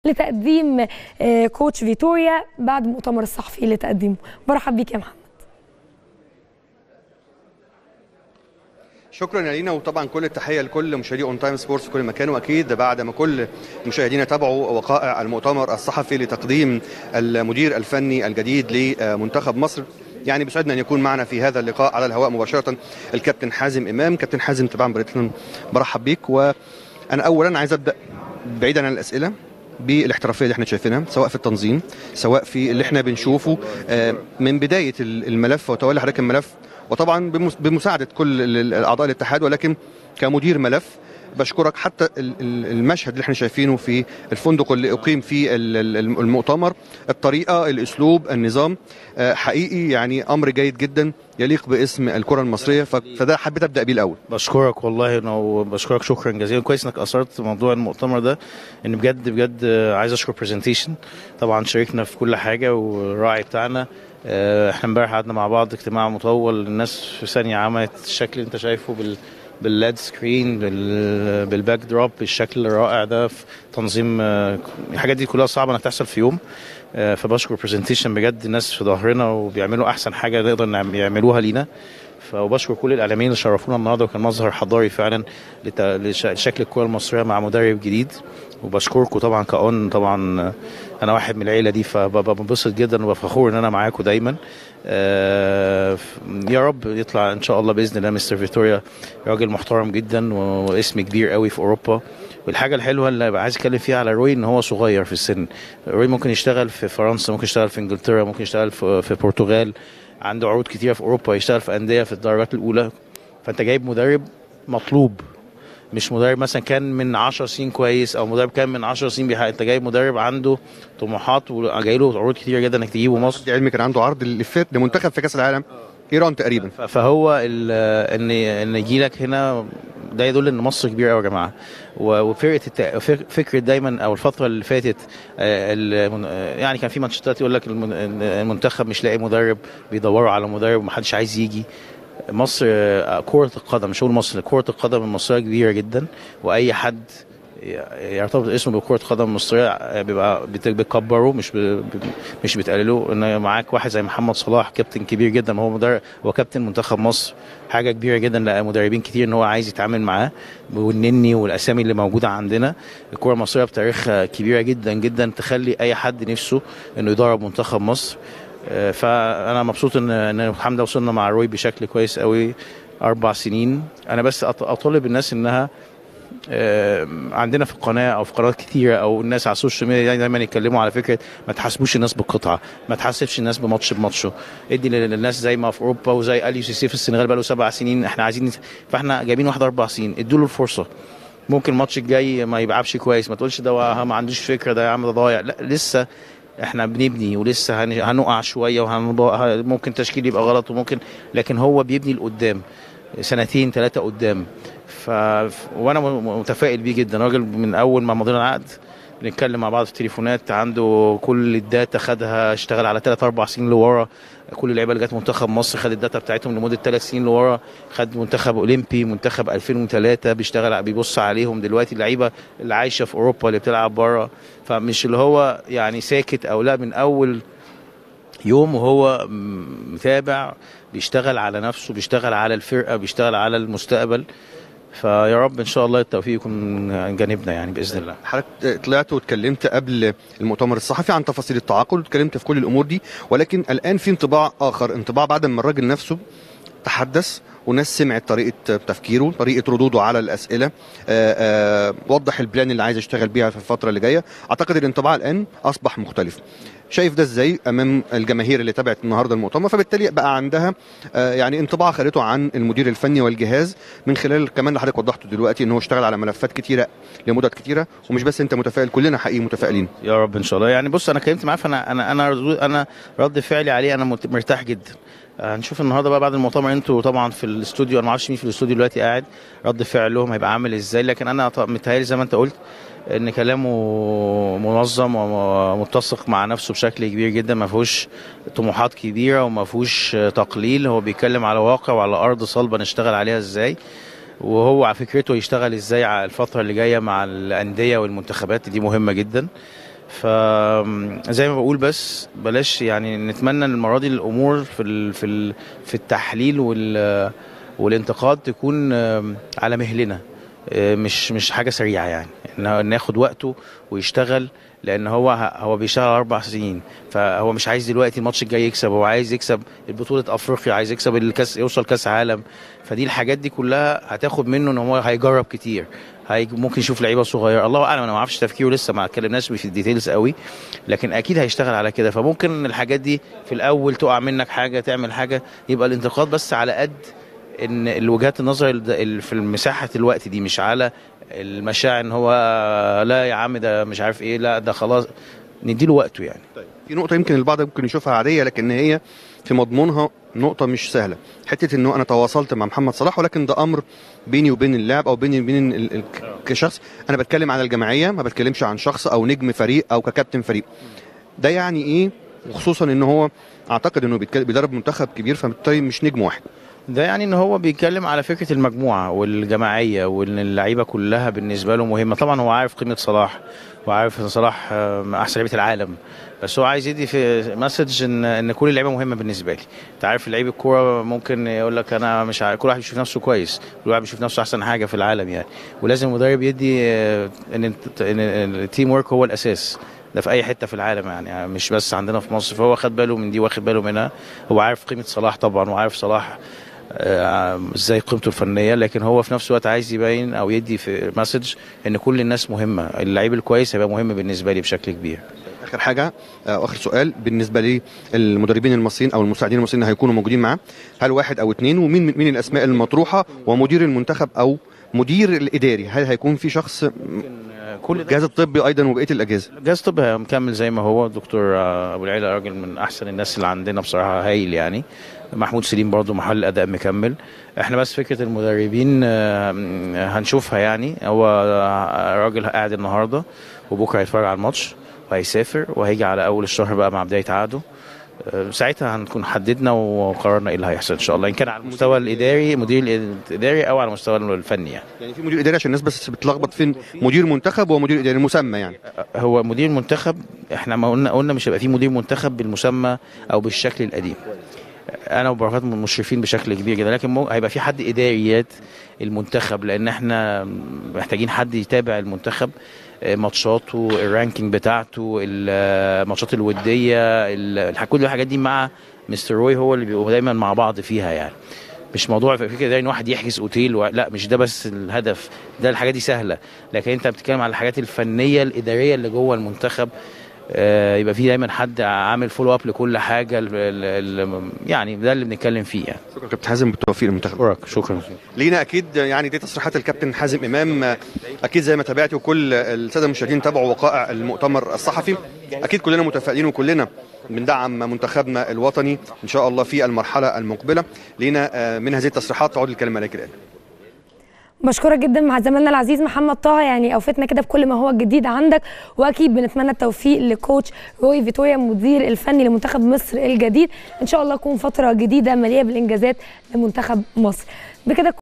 لتقديم آه، كوتش فيتوريا بعد المؤتمر الصحفي اللي تقدمه برحب بيك يا محمد شكرا يا لينا وطبعا كل التحيه لكل مشاهدي اون تايم سبورتس في كل مكان واكيد بعد ما كل مشاهدينا تابعوا وقائع المؤتمر الصحفي لتقديم المدير الفني الجديد لمنتخب مصر يعني بيسعدنا ان يكون معنا في هذا اللقاء على الهواء مباشره الكابتن حازم امام كابتن حازم طبعا برحب بيك وانا اولا عايز ابدا بعيدا عن الاسئله بالاحترافيه اللي احنا شايفينها سواء في التنظيم سواء في اللي احنا بنشوفه آه، من بدايه الملف وتولي حضرتك الملف وطبعا بمس- بمساعده كل ال- ال- اعضاء الاتحاد ولكن كمدير ملف بشكرك حتى ال- ال- المشهد اللي احنا شايفينه في الفندق اللي اقيم فيه ال- ال- المؤتمر الطريقه الاسلوب النظام آه، حقيقي يعني امر جيد جدا يليق باسم الكره المصريه ف- فده حبيت ابدا بيه الاول بشكرك والله انا وبشكرك شكرا جزيلا كويس انك اثرت موضوع المؤتمر ده ان بجد بجد عايز اشكر برزنتيشن طبعا شاركنا في كل حاجه والراعي بتاعنا آه، احنا امبارح قعدنا مع بعض اجتماع مطول الناس في ثانيه عملت الشكل اللي انت شايفه بال باللاد سكرين بال- بالباك دروب بالشكل الرائع ده في تنظيم آه، الحاجات دي كلها صعبه انها تحصل في يوم آه، فبشكر برزنتيشن بجد الناس في ظهرنا وبيعملوا احسن حاجه نقدر نعم- يعملوها لينا فبشكر كل الاعلاميين اللي شرفونا النهارده وكان مظهر حضاري فعلا لت- لش- لشكل الكره المصريه مع مدرب جديد وبشكركم طبعا كأون طبعا انا واحد من العيله دي فبنبسط جدا وبفخور ان انا معاكم دايما آه، ف- يا رب يطلع ان شاء الله باذن الله مستر فيتوريا راجل محترم جدا و- واسم كبير قوي في اوروبا والحاجه الحلوه اللي عايز اتكلم فيها على روي ان هو صغير في السن روي ممكن يشتغل في فرنسا ممكن يشتغل في انجلترا ممكن يشتغل في, في البرتغال عنده عروض كتيره في اوروبا يشتغل في انديه في الدرجات الاولى فانت جايب مدرب مطلوب مش مدرب مثلا كان من 10 سنين كويس او مدرب كان من 10 سنين بيحقق انت جايب مدرب عنده طموحات وجاي له عروض كتيره جدا انك تجيبه مصر دي علمي كان عنده عرض اللي فات لمنتخب في كاس العالم ايران تقريبا ف- فهو ال- ان ان يجي لك هنا ده يدل ان مصر كبيره قوي يا جماعه و- وفرقه الت- فك- فكره دايما او الفتره اللي فاتت آه، المن- آه، يعني كان في ماتشات يقول لك المن- المنتخب مش لاقي مدرب بيدوروا على مدرب ومحدش عايز يجي مصر آه، كرة القدم مش هقول مصر كرة القدم المصرية كبيرة جدا وأي حد يرتبط اسمه بكرة القدم المصرية بيبقى بت- بتكبره مش ب... ب- مش بتقلله ان معاك واحد زي محمد صلاح كابتن كبير جدا هو مدرب هو كابتن منتخب مصر حاجة كبيرة جدا لمدربين كتير ان هو عايز يتعامل معاه والنني والاسامي اللي موجودة عندنا الكرة المصرية بتاريخها كبيرة جدا جدا تخلي اي حد نفسه انه يدرب منتخب مصر آه، فانا مبسوط ان ان الحمد لله وصلنا مع روي بشكل كويس قوي اربع سنين انا بس أط- اطالب الناس انها آه، عندنا في القناه او في قنوات كتيره او الناس على السوشيال ميديا دايما يتكلموا على فكره ما تحاسبوش الناس بالقطعه ما تحاسبش الناس بماتش بماتشه ادي للناس زي ما في اوروبا وزي اليو سي سي في السنغال بقى له سبع سنين احنا عايزين نت- فاحنا جايبين واحد اربع سنين ادوا له الفرصه ممكن الماتش الجاي ما يلعبش كويس ما تقولش ده وا- ما عندوش فكره ده يا عم ده ضايع لا لسه احنا بنبني ولسه هن- هنقع شويه وممكن تشكيل يبقى غلط وممكن لكن هو بيبني لقدام سنتين ثلاثه قدام ف... وانا م- متفائل بيه جدا راجل من اول ما مضينا العقد بنتكلم مع بعض في التليفونات عنده كل الداتا خدها اشتغل على ثلاث اربع سنين لورا كل اللعيبه اللي جت منتخب مصر خد الداتا بتاعتهم لمده ثلاث سنين لورا خد منتخب اولمبي منتخب 2003 بيشتغل بيبص عليهم دلوقتي اللعيبه اللي عايشه في اوروبا اللي بتلعب بره فمش اللي هو يعني ساكت او لا من اول يوم وهو م- متابع بيشتغل على نفسه بيشتغل على الفرقه بيشتغل على المستقبل فيا رب ان شاء الله التوفيق يكون من جانبنا يعني باذن الله حضرتك طلعت واتكلمت قبل المؤتمر الصحفي عن تفاصيل التعاقد واتكلمت في كل الامور دي ولكن الان في انطباع اخر انطباع بعد ما الراجل نفسه تحدث وناس سمعت طريقه تفكيره طريقه ردوده على الاسئله آآ آآ وضح البلان اللي عايز يشتغل بيها في الفتره اللي جايه اعتقد الانطباع الان اصبح مختلف شايف ده ازاي امام الجماهير اللي تابعت النهارده المؤتمر فبالتالي بقى عندها آه، يعني انطباع خدته عن المدير الفني والجهاز من خلال كمان اللي حضرتك وضحته دلوقتي ان هو اشتغل على ملفات كتيره لمدد كتيره ومش بس انت متفائل كلنا حقيقي متفائلين يا رب ان شاء الله يعني بص انا اتكلمت معاه فانا انا انا ردود- انا رد فعلي عليه انا مت- مرتاح جدا آه، هنشوف النهارده بقى بعد المؤتمر انتوا طبعا في الاستوديو انا ما اعرفش مين في الاستوديو دلوقتي قاعد رد فعلهم هيبقى عامل ازاي لكن انا ط- متهيألي زي ما انت قلت ان كلامه منظم ومتسق مع نفسه بشكل كبير جدا ما فيهوش طموحات كبيره وما فيهوش تقليل هو بيتكلم على واقع وعلى ارض صلبه نشتغل عليها ازاي وهو على فكرته يشتغل ازاي على الفتره اللي جايه مع الانديه والمنتخبات دي مهمه جدا فزي ما بقول بس بلاش يعني نتمنى ان المره دي الامور في ال في ال في التحليل وال والانتقاد تكون آم، على مهلنا آه، مش مش حاجه سريعه يعني إن ناخد وقته ويشتغل لان هو هو بيشتغل اربع سنين فهو مش عايز دلوقتي الماتش الجاي يكسب هو عايز يكسب بطوله افريقيا عايز يكسب الكاس يوصل كاس عالم فدي الحاجات دي كلها هتاخد منه ان هو هيجرب كتير هي ممكن يشوف لعيبه صغيره الله اعلم انا ما اعرفش تفكيره لسه ما اتكلمناش في الديتيلز قوي لكن اكيد هيشتغل على كده فممكن الحاجات دي في الاول تقع منك حاجه تعمل حاجه يبقى الانتقاد بس على قد ان الوجهات النظر ال- ال- في مساحه الوقت دي مش على المشاعر ان هو لا يا عم ده مش عارف ايه لا ده خلاص نديله وقته يعني في نقطة يمكن البعض ممكن يشوفها عادية لكن هي في مضمونها نقطة مش سهلة حتة انه انا تواصلت مع محمد صلاح ولكن ده امر بيني وبين اللاعب او بيني وبين ال- ال- كشخص انا بتكلم عن الجماعية ما بتكلمش عن شخص او نجم فريق او ككابتن فريق ده يعني ايه وخصوصا ان هو اعتقد انه بيتكلم- بيدرب منتخب كبير فبالتالي مش نجم واحد ده يعني ان هو بيتكلم على فكره المجموعه والجماعيه وان اللعيبه كلها بالنسبه له مهمه طبعا هو عارف قيمه صلاح وعارف ان صلاح آه، من احسن لعيبه العالم بس هو عايز يدي في مسج ان ان كل اللعيبه مهمه بالنسبه لي انت عارف لعيب الكوره ممكن يقول لك انا مش عارف كل واحد بيشوف نفسه كويس كل واحد بيشوف نفسه احسن حاجه في العالم يعني ولازم المدرب يدي آه، ان انت- ان التيم ورك هو الاساس ده في اي حته في العالم يعني, يعني مش بس عندنا في مصر فهو خد باله من دي واخد باله منها هو عارف قيمه صلاح طبعا وعارف صلاح آه، ازاي قيمته الفنيه لكن هو في نفس الوقت عايز يبين او يدي في مسج ان كل الناس مهمه اللعيب الكويس هيبقى مهم بالنسبه لي بشكل كبير اخر حاجه آه، اخر سؤال بالنسبه للمدربين المصريين او المساعدين المصريين اللي هيكونوا موجودين معاه هل واحد او اثنين ومين مين الاسماء المطروحه ومدير المنتخب او مدير الاداري هل هيكون في شخص آه، كل ده الجهاز الطبي ايضا وبقيه الاجهزه الجهاز الطبي مكمل زي ما هو دكتور آه، ابو العيله راجل من احسن الناس اللي عندنا بصراحه هايل يعني محمود سليم برضو محل اداء مكمل احنا بس فكره المدربين آه، هنشوفها يعني هو آه، راجل قاعد النهارده وبكره هيتفرج على الماتش وهيسافر وهيجي على اول الشهر بقى مع بدايه عقده آه، ساعتها هنكون حددنا وقررنا ايه اللي هيحصل ان شاء الله ان كان على المستوى الاداري مدير الاداري او على المستوى الفني يعني يعني في مدير اداري عشان الناس بس بتلخبط فين مدير منتخب ومدير اداري مسمى يعني هو مدير منتخب احنا ما قلنا قلنا مش هيبقى في مدير منتخب بالمسمى او بالشكل القديم انا وبركات مشرفين بشكل كبير جدا لكن مو- هيبقى في حد اداريات المنتخب لان احنا محتاجين حد يتابع المنتخب آه، ماتشاته الرانكينج بتاعته الماتشات الوديه ال- كل الحاجات دي مع مستر روي هو اللي بيبقوا دايما مع بعض فيها يعني مش موضوع فكره ده ان واحد يحجز اوتيل و... لا مش ده بس الهدف ده الحاجات دي سهله لكن انت بتتكلم على الحاجات الفنيه الاداريه اللي جوه المنتخب آه، يبقى في دايما حد عامل فولو اب لكل حاجه ال ال ال يعني ده اللي بنتكلم فيه يعني شكرا كابتن حازم بالتوفيق للمنتخب شكرا شكرا لينا اكيد يعني دي تصريحات الكابتن حازم امام اكيد زي ما تابعتوا كل الساده المشاهدين تابعوا وقائع المؤتمر الصحفي اكيد كلنا متفائلين وكلنا بندعم منتخبنا الوطني ان شاء الله في المرحله المقبله لينا آه، من هذه التصريحات تعود الكلمه لك الان بشكرك جدا مع زميلنا العزيز محمد طه يعني اوفتنا كده بكل ما هو جديد عندك واكيد بنتمنى التوفيق لكوتش روي فيتوريا المدير الفني لمنتخب مصر الجديد ان شاء الله تكون فتره جديده مليئه بالانجازات لمنتخب مصر بكده